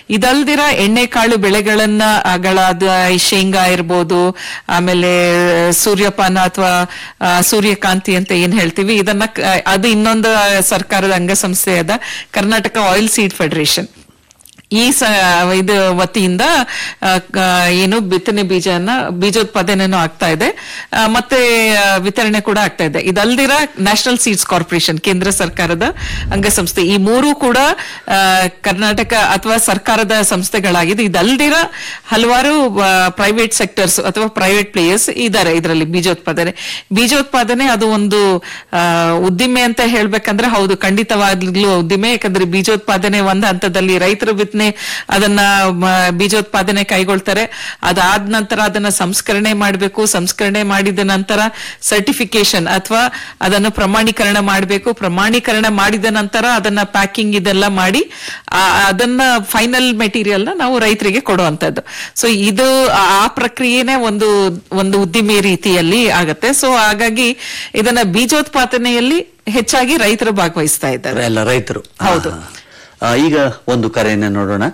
ಇದಲ್ದಿರ ಎಣ್ಣೆಕಾಳು ಬೆಳೆಗಳನ್ನ ಗಳಾದ ಈ ಶೇಂಗಾ ಇರ್ಬೋದು ಆಮೇಲೆ ಸೂರ್ಯಪಾನ ಅಥವಾ ಸೂರ್ಯಕಾಂತಿ ಅಂತ ಏನ್ ಹೇಳ್ತೀವಿ ಇದನ್ನ ಕ- ಅದು ಇನ್ನೊಂದು ಸರ್ಕಾರದ ಅಂಗಸಂಸ್ಥೆಯಾದ ಕರ್ನಾಟಕ ಆಯಿಲ್ ಸೀಡ್ ಫೆಡರೇಷನ್ ಈ ಸ ಇದು ವತಿಯಿಂದ ಆ, ಕ- ಏನು ಬಿತ್ತನೆ ಬೀಜನ ಬೀಜೋತ್ಪಾದನೆನೂ ಆಗ್ತಾ ಇದೆ ಆ, ಮತ್ತೆ ಆ, ವಿತರಣೆ ಕೂಡ ಆಗ್ತಾ ಇದೆ ಇದಲ್ದಿರ ನ್ಯಾಷನಲ್ ಸೀಡ್ಸ್ ಕಾರ್ಪೊರೇಷನ್ ಕೇಂದ್ರ ಸರ್ಕಾರದ ಅಂಗಸಂಸ್ಥೆ ಈ ಮೂರು ಕೂಡ ಆ, ಕರ್ನಾಟಕ ಅಥವಾ ಸರ್ಕಾರದ ಸಂಸ್ಥೆಗಳಾಗಿದೆ ಇದಲ್ದಿರ ಹಲವಾರು ಪ್ರೈವೇಟ್ ಸೆಕ್ಟರ್ಸ್ ಅಥವಾ ಪ್ರೈವೇಟ್ ಪ್ಲೇಯರ್ಸ್ ಇದ್ದಾರೆ ಇದರಲ್ಲಿ ಬೀಜೋತ್ಪಾದನೆ ಬೀಜೋತ್ಪಾದನೆ ಅದು ಒಂದು ಆ, ಉದ್ದಿಮೆ ಅಂತ ಹೇಳ್ಬೇಕಂದ್ರೆ ಹೌದು ಖಂಡಿತವಾಗ್ಲೂ ಉದ್ದಿಮೆ ಯಾಕಂದ್ರೆ ಬೀಜೋತ್ಪಾದನೆ ಒಂದು ಹಂತದಲ್ಲಿ ರೈತರ ಬಿತ್ತನೆ ಅದನ್ನ ಮ, ಬೀಜೋತ್ಪಾದನೆ ಕೈಗೊಳ್ತಾರೆ ಅದಾದ ನಂತರ ಅದನ್ನ ಸಂಸ್ಕರಣೆ ಮಾಡಬೇಕು ಸಂಸ್ಕರಣೆ ಮಾಡಿದ ನಂತರ ಸರ್ಟಿಫಿಕೇಶನ್ ಅಥವಾ ಅದನ್ನು ಪ್ರಮಾಣೀಕರಣ ಮಾಡಬೇಕು ಪ್ರಮಾಣೀಕರಣ ಮಾಡಿದ ನಂತರ ಅದನ್ನ ಪ್ಯಾಕಿಂಗ್ ಇದೆಲ್ಲ ಮಾಡಿ ಆ- ಅದನ್ನ ಫೈನಲ್ ಮೆಟೀರಿಯಲ್ ನ ನಾವು ರೈತರಿಗೆ ಕೊಡುವಂತದ್ದು ಸೊ ಇದು ಆ ಆ ಪ್ರಕ್ರಿಯೆನೇ ಒಂದು ಒಂದು ಉದ್ದಿಮೆ ರೀತಿಯಲ್ಲಿ ಆಗತ್ತೆ ಸೊ ಹಾಗಾಗಿ ಇದನ್ನ ಬೀಜೋತ್ಪಾದನೆಯಲ್ಲಿ ಹೆಚ್ಚಾಗಿ ರೈತರು ಭಾಗವಹಿಸ್ತಾ ಇದ್ದಾರೆ ಎಲ್ಲ ರೈತರು ಹೌದು. ಆ, ಆ, ಈಗ ಒಂದು ಕರೆಯನ್ನು ನೋಡೋಣ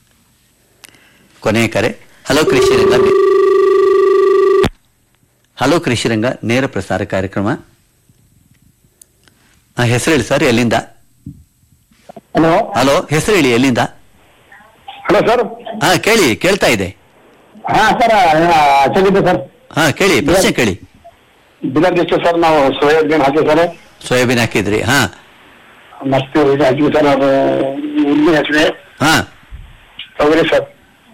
ಕೊನೆಯ ಕರೆ ಹಲೋ ಕೃಷಿರಂಗ ಹಲೋ ಕೃಷಿರಂಗ ನೇರ ಪ್ರಸಾರ ಕಾರ್ಯಕ್ರಮ ಆ, ಹೆಸರು ಹೇಳಿ ಸರ್ ಎಲ್ಲಿಂದ ಹಲೋ ಹಲೋ ಹೆಸರು ಹೇಳಿ ಎಲ್ಲಿಂದ ಹಲೋ ಸರ್ ಹಾ ಕೇಳಿ ಕೇಳ್ತಾ ಇದೆ ಹಾ ಸರ್ ಚೆನ್ನಾಗಿದೆ ಸರ್ ಹಾ ಕೇಳಿ ಪ್ರಶ್ನೆ ಕೇಳಿ ಬೀದರ್ ಡಿಸ್ಟ್ರಿಕ್ಟ್ ಸರ್ ನಾವು ಸೋಯಾಬೀನ್ ಹಾಕಿವಿ ಸರ್ ಸೋಯಾಬೀನ್ ಹಾಕಿದ್ರಿ ಹಾ ಮತ್ತೆ ಇದು ಹಾಕಿವಿ ಸರ್ ಅದು ಉದ್ದಿನ ಹಾಕಿದೆ ಹಾ ತೊಗರಿ ಸರ್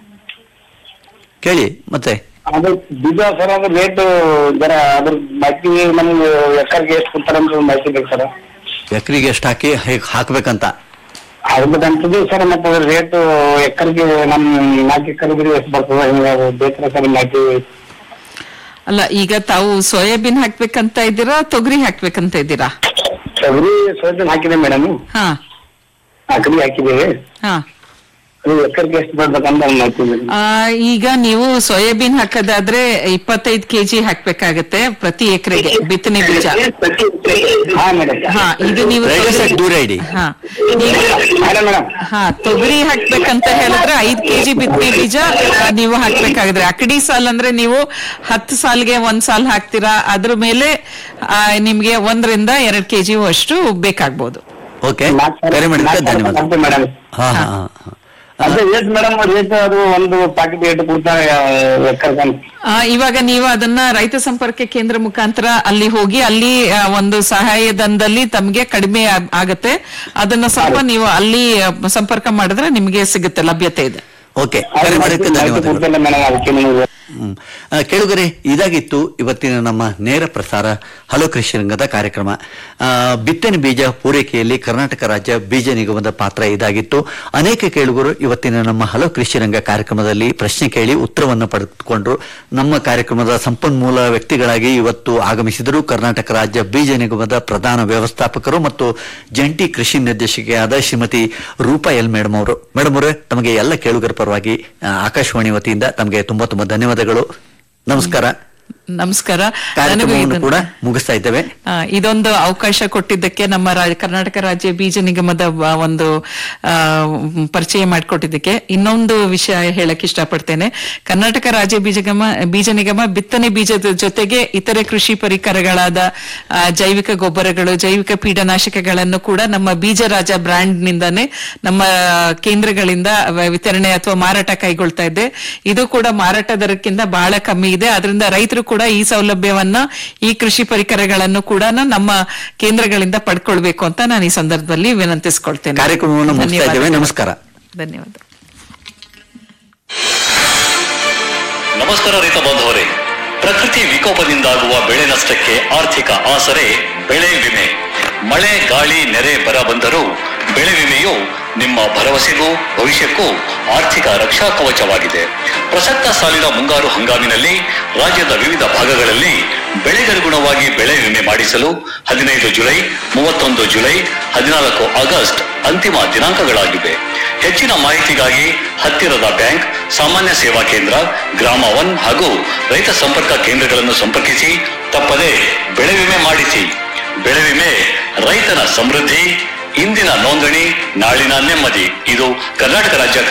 ಕೇಳಿ ಮತ್ತೆ ಅದು ಬೀಜ ಸರ್ ಅದು ರೇಟ್ ಜರ ಅದ್ರ ಮಾಹಿತಿ ನಮ್ಗೆ ಎಕರ್ಗೆ ಎಷ್ಟು ಕೊಡ್ತಾರೆ ಅಂತ ಒಂದು ಮಾಹಿತಿ ಬೇಕು ಸರ್ ಎಕರೆಗೆ ಎಷ್ಟು ಹಾಕಿ ಹೇಗೆ ಹಾಕ್ಬೇಕಂತ ಆಗ್ಬೇಕಂತದ್ದು ಸರ್ ಮತ್ತೆ ಅದ್ರ ರೇಟ್ ಎಕರ್ಗೆ ನಮ್ ನಾಲ್ಕು ಎಕರ್ಗೆ ಎಷ್ಟು ಬರ್ತದೆ ಹಿಂಗೆ ಅದು ಬೇಕಾರ ಸರ್ ಮಾಹಿತಿ ಅಲ್ಲ ಈಗ ತಾವು ಸೋಯಾಬೀನ್ ಹಾಕ್ಬೇಕಂತ ಇದ್ದೀರಾ ತೊಗರಿ ಹಾಕ್ಬೇಕಂತ ಇದ್ದೀರಾ ತೊಗರಿ ಸೋಯಾಬೀನ್ ಹಾಕಿದೆ ಮೇಡಮ್ ಹಾ ಅಕಡಿ ಹಾಕಿದ್ದೇವೆ ಹಾ ಅದು ಎಕರ್ಗೆ ಎಷ್ಟು ಬರ್ಬೇಕಂತ ಒಂದು ಮಾಹಿತಿ ಬೇಕು. ಆ, ಈಗ ನೀವು ಸೋಯಾಬೀನ್ ಹಾಕೋದಾದ್ರೆ ಇಪ್ಪತ್ತೈದು ಕೆಜಿ ಹಾಕ್ಬೇಕಾಗತ್ತೆ ಪ್ರತಿ ಎಕರೆಗೆ ಬಿತ್ತನೆ ಬೀಜ ಹಾ ಮೇಡಮ್ ಹಾ ಈಗ ನೀವು ರೇಡಿಯೋ ತೊಗರಿ- ಸೆಟ್ ದೂರ ಇಡಿ ಹಾ ಈಗ ಮೇಡಮ್ ಮೇಡಮ್ ಹಾ ತೊಗರಿ ಹಾಕ್ಬೇಕಂತ ಹೇಳಿದ್ರೆ ಐದ್ ಕೆಜಿ ಬಿತ್ತನೆ ಬೀಜ ಆ, ನೀವು ಹಾಕ್ಬೇಕಾಗಿದ್ರೆ ಅಕಡಿ ಸಾಲ್ ಅಂದ್ರೆ ನೀವು ಹತ್ತು ಸಾಲ್ಗೆ ಒಂದ್ ಸಾಲ್ ಹಾಕ್ತೀರಾ ಅದ್ರ ಮೇಲೆ ಆ, ನಿಮ್ಗೆ ಒಂದರಿಂದ ಎರಡ್ ಕೆಜಿ ಅಷ್ಟು ಬೇಕಾಗ್ಬೋದು ಓಕೆ ಕರೆ ಮಾಡಿದ್ದಕ್ಕೆ ಧನ್ಯವಾದ ಮೇಡಮ್ ಹಾ ಹಾ ಹಾ ಹಾ. ಅದೇ ರೇಟ್ ಮೇಡಮ್ ರೇಟ್ ಅದು ಒಂದು ಪ್ಯಾಕೆಟ್ ರೇಟ್ ಕೊಡ್ತಾರೆ ಎಕರ್ಗೆ ಆ, ಇವಾಗ ನೀವು ಅದನ್ನ ರೈತ ಸಂಪರ್ಕ ಕೇಂದ್ರ ಮುಖಾಂತರ ಅಲ್ಲಿ ಹೋಗಿ ಅಲ್ಲಿ ಆ, ಒಂದು ಸಹಾಯಧನದಲ್ಲಿ ತಮ್ಗೆ ಕಡಿಮೆ ಆ- ಆಗತ್ತೆ ಅದನ್ನ ಸ್ವಲ್ಪ ನೀವು ಅಲ್ಲಿ ಆ, ಸಂಪರ್ಕ ಮಾಡಿದ್ರೆ ನಿಮ್ಗೆ ಸಿಗುತ್ತೆ ಲಭ್ಯತೆ ಇದೆ ಓಕೆ ಕರೆ ಮಾಡೋದಕ್ಕೆ ಧನ್ಯವಾದಗಳು ಕೊಡ್ತಿಲ್ಲ ಮೇಡಮ್ ಅದಕ್ಕೆ ನಿಮಗೆ ಹ್ಮ್. ಆ, ಕೇಳುಗರೆ ಇದಾಗಿತ್ತು ಇವತ್ತಿನ ನಮ್ಮ ನೇರ ಪ್ರಸಾರ ಹಲೋ ಕೃಷಿ ರಂಗದ ಕಾರ್ಯಕ್ರಮ ಆ, ಬಿತ್ತನೆ ಬೀಜ ಪೂರೈಕೆಯಲ್ಲಿ ಕರ್ನಾಟಕ ರಾಜ್ಯ ಬೀಜ ನಿಗಮದ ಪಾತ್ರ ಇದಾಗಿತ್ತು ಅನೇಕ ಕೇಳುಗರು ಇವತ್ತಿನ ನಮ್ಮ ಹಲೋ ಕೃಷಿ ರಂಗ ಕಾರ್ಯಕ್ರಮದಲ್ಲಿ ಪ್ರಶ್ನೆ ಕೇಳಿ ಉತ್ತರವನ್ನು ಪಡೆದುಕೊಂಡ್ರು ನಮ್ಮ ಕಾರ್ಯಕ್ರಮದ ಸಂಪನ್ಮೂಲ ವ್ಯಕ್ತಿಗಳಾಗಿ ಇವತ್ತು ಆಗಮಿಸಿದರು ಕರ್ನಾಟಕ ರಾಜ್ಯ ಬೀಜ ನಿಗಮದ ಪ್ರಧಾನ ವ್ಯವಸ್ಥಾಪಕರು ಮತ್ತು ಜಂಟಿ ಕೃಷಿ ನಿರ್ದೇಶಕಿಯಾದ ಶ್ರೀಮತಿ ರೂಪಾ ಎಲ್ ಮೇಡಮ್ ಅವರು ಮೇಡಮ್ ಅವರೇ ತಮಗೆ ಎಲ್ಲ ಕೇಳುಗರ ಪರವಾಗಿ ಆ, ಆಕಾಶವಾಣಿ ವತಿಯಿಂದ ತಮಗೆ ತುಂಬಾ ತುಂಬಾ ಧನ್ಯವಾದಗಳು ನಮಸ್ಕಾರ ನಮಸ್ಕಾರ ನನಗೂ ಕಾರ್ಯಕ್ರಮವನ್ನು ಇದನ್ನ- ಕೂಡ ಮುಗಿಸ್ತಾ ಇದ್ದೇವೆ ಆ, ಇದೊಂದು ಅವಕಾಶ ಕೊಟ್ಟಿದ್ದಕ್ಕೆ ನಮ್ಮ ರಾ- ಕರ್ನಾಟಕ ರಾಜ್ಯ ಬೀಜ ನಿಗಮದ ವ- ಒಂದು ಆ, ಮ್, ಪರಿಚಯ ಮಾಡಿಕೊಟ್ಟಿದ್ದಕ್ಕೆ ಇನ್ನೊಂದು ವಿಷಯ ಹೇಳಕ್ ಇಷ್ಟಪಡ್ತೇನೆ ಕರ್ನಾಟಕ ರಾಜ್ಯ ಬೀಜಗಮ ಬೀಜ ನಿಗಮ ಬಿತ್ತನೆ ಬೀಜದ ಜೊತೆಗೆ ಇತರೆ ಕೃಷಿ ಪರಿಕರಗಳಾದ ಆ, ಜೈವಿಕ ಗೊಬ್ಬರಗಳು ಜೈವಿಕ ಕೀಟನಾಶಕಗಳನ್ನು ಕೂಡ ನಮ್ಮ ಬೀಜ ರಾಜ ಬ್ರ್ಯಾಂಡ್ ನಿಂದಾನೇ ನಮ್ಮ ಕೇಂದ್ರಗಳಿಂದ ವ- ವಿತರಣೆ ಅಥವಾ ಮಾರಾಟ ಕೈಗೊಳ್ತಾ ಇದೆ ಇದು ಕೂಡ ಮಾರಾಟ ದರಕ್ಕಿಂತ ಬಹಳ ಕಮ್ಮಿ ಇದೆ ಅದರಿಂದ ರೈತರು ಕೂಡ ಈ ಸೌಲಭ್ಯವನ್ನ ಈ ಕೃಷಿ ಪರಿಕರಗಳನ್ನು ಕೂಡ ನಮ್ಮ ಕೇಂದ್ರಗಳಿಂದ ಪಡ್ಕೊಳ್ಬೇಕು ಅಂತ ನಾನು ಈ ಸಂದರ್ಭದಲ್ಲಿ ವಿನಂತಿಸ್ಕೊಳ್ತೇನೆ ಕಾರ್ಯಕ್ರಮವನ್ನು ಮುಗಿಸ್ತಾ ಇದ್ದೇವೆ ಧನ್ಯವಾದ. ನಮಸ್ಕಾರ ಧನ್ಯವಾದ ನಮಸ್ಕಾರ ರೈತ ಬಾಂಧವರೇ ಪ್ರಕೃತಿ ವಿಕೋಪದಿಂದಾಗುವ ಬೆಳೆ ನಷ್ಟಕ್ಕೆ ಆರ್ಥಿಕ ಆಸರೆ ಬೆಳೆ ವಿಮೆ ಮಳೆ ಗಾಳಿ ನೆರೆ ಬರ ಬಂದರೂ ಬೆಳೆ ವಿಮೆಯು ನಿಮ್ಮ ಭರವಸೆಗೂ ಭವಿಷ್ಯಕ್ಕೂ ಆರ್ಥಿಕ ರಕ್ಷಾ ಕವಚವಾಗಿದೆ ಪ್ರಸಕ್ತ ಸಾಲಿನ ಮುಂಗಾರು ಹಂಗಾಮಿನಲ್ಲಿ ರಾಜ್ಯದ ವಿವಿಧ ಭಾಗಗಳಲ್ಲಿ ಬೆಳೆಗನುಗುಣವಾಗಿ ಬೆಳೆ ವಿಮೆ ಮಾಡಿಸಲು ಹದಿನೈದು ಜುಲೈ ಮೂವತ್ತೊಂದು ಜುಲೈ ಹದಿನಾಲ್ಕು ಆಗಸ್ಟ್ ಅಂತಿಮ ದಿನಾಂಕಗಳಾಗಿವೆ ಹೆಚ್ಚಿನ ಮಾಹಿತಿಗಾಗಿ ಹತ್ತಿರದ ಬ್ಯಾಂಕ್ ಸಾಮಾನ್ಯ ಸೇವಾ ಕೇಂದ್ರ ಗ್ರಾಮ ಒನ್ ಹಾಗೂ ರೈತ ಸಂಪರ್ಕ ಕೇಂದ್ರಗಳನ್ನು ಸಂಪರ್ಕಿಸಿ ತಪ್ಪದೆ ಬೆಳೆ ವಿಮೆ ಮಾಡಿಸಿ ಬೆಳೆ ವಿಮೆ ರೈತನ ಸಮೃದ್ಧಿ ಇಂದಿನ ನೋಂದಣಿ ನಾಳಿನ ನೆಮ್ಮದಿ ಇದು ಕರ್ನಾಟಕ ರಾಜ್ಯ